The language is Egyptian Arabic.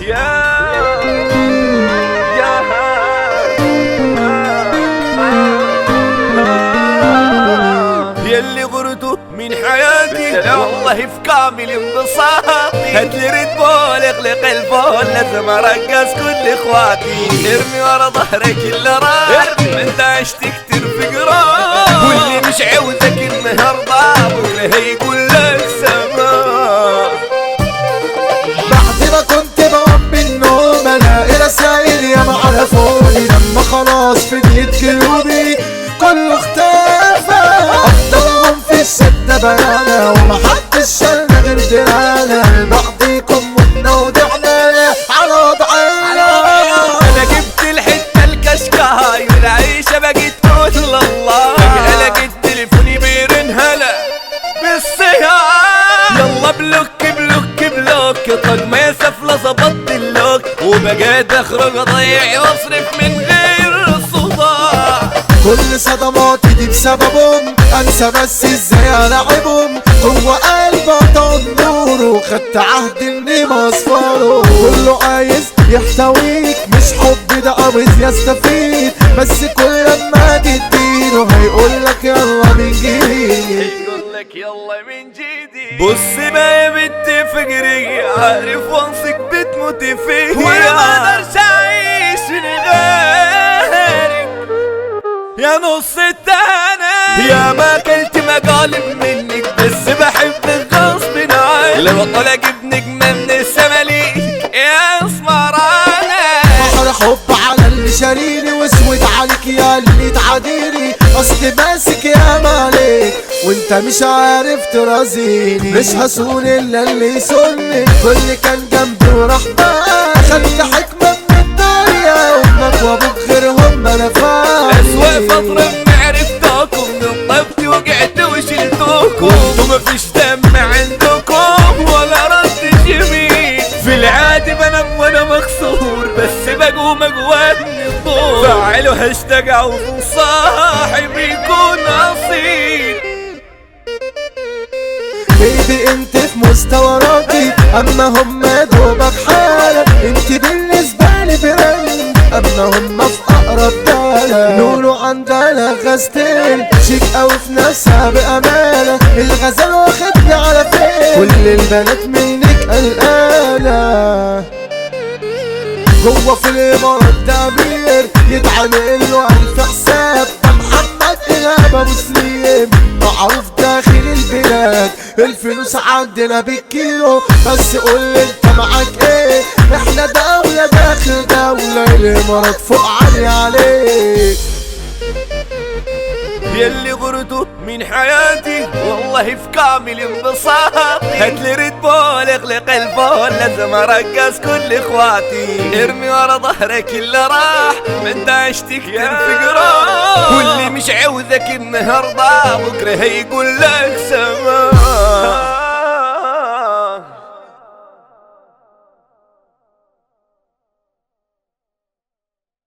يا يا يلي غرتوا من حياتي والله في كامل انبساطي هاتلي ريد بول اغلق الفول لازم ارقص كل اخواتي ارمي ورا ظهرك اللي راح انت عشت كتير في قرار واللي مش عاوزك النهارده بكره هيقول لك سما بعد ما كنت بقوم من النوم الاقي رسايل يا ما عرفوني لما خلاص فديت قلوبي كله اختفى افضلهم في الشدة بيانا وما حدش شالنا غير درانا لبعضيكم متنا ودعنا على وضعنا انا جبت الحته الكشكاي والعيشه بقيت تقول الله فجاه لقيت تليفوني بيرن هلا بالصيام يلا بلوك بلوك بلوك طق ما سفله ظبطت اللوك وبقيت اخرج اضيع واصرف من غير صداع كل صدماتي دي بسببهم انسى بس ازاي العبهم هو قلبي طال نور وخدت عهد اني ما اصفره كله عايز يحتويك مش حب ده قابض يستفيد بس كل لما تديله هيقولك يلا من جديد يقول لك يلا من جديد بص بقى يا بنت فقري عارف وانصك بتموت فيا وانا ما اقدرش اعيش من غيرك يا نص التاني يا ما اكلت مقالب منك بس بحبك غصب عني لو طلع اجيب نجمه من السماليك يا اسمراني بحر حب على اللي شاريني واسود عليك يا اللي تعاديني اصل ماسك يا مالك وانت مش عارف ترازيني مش هسون الا اللي يسني كل كان جنبي وراح بقى خدت حكمة من الدنيا وامك وابوك غيرهم انا فاهم أسوأ فترة ما عرفتكم من طبتي وقعت وشلتكم وانتم مفيش دم عندكم ولا رد جميل في العادي بنام وانا مكسور بس بقوم اقواني الدور فعلوا هاشتاج عاوز صاحب يكون اصيل بيبي انت في مستوى راقي اما هم دوبك حالة انت بالنسبة لي برن اما هم في اقرب دالة نورو عندنا غزتين شيك اوي في نفسها بامانة الغزال واخدني على فين كل البنات منك قلقانة جوه في الامارات ده امير يتعمل له الف حساب ده محمد ايهاب ابو سليم معروف داخل البلاد الفلوس عندنا بالكيلو بس قول لي انت معاك ايه احنا دولة داخل دولة الامارات فوق عالي عليك يلي غرتوا من حياتي والله في كامل انبساطي هاتلي ريد بول اغلق الفول لازم ارقص كل اخواتي ارمي ورا ظهرك اللي راح ما انت عشت كتير في قرار واللي مش عاوزك النهارده بكره هيقول لك سما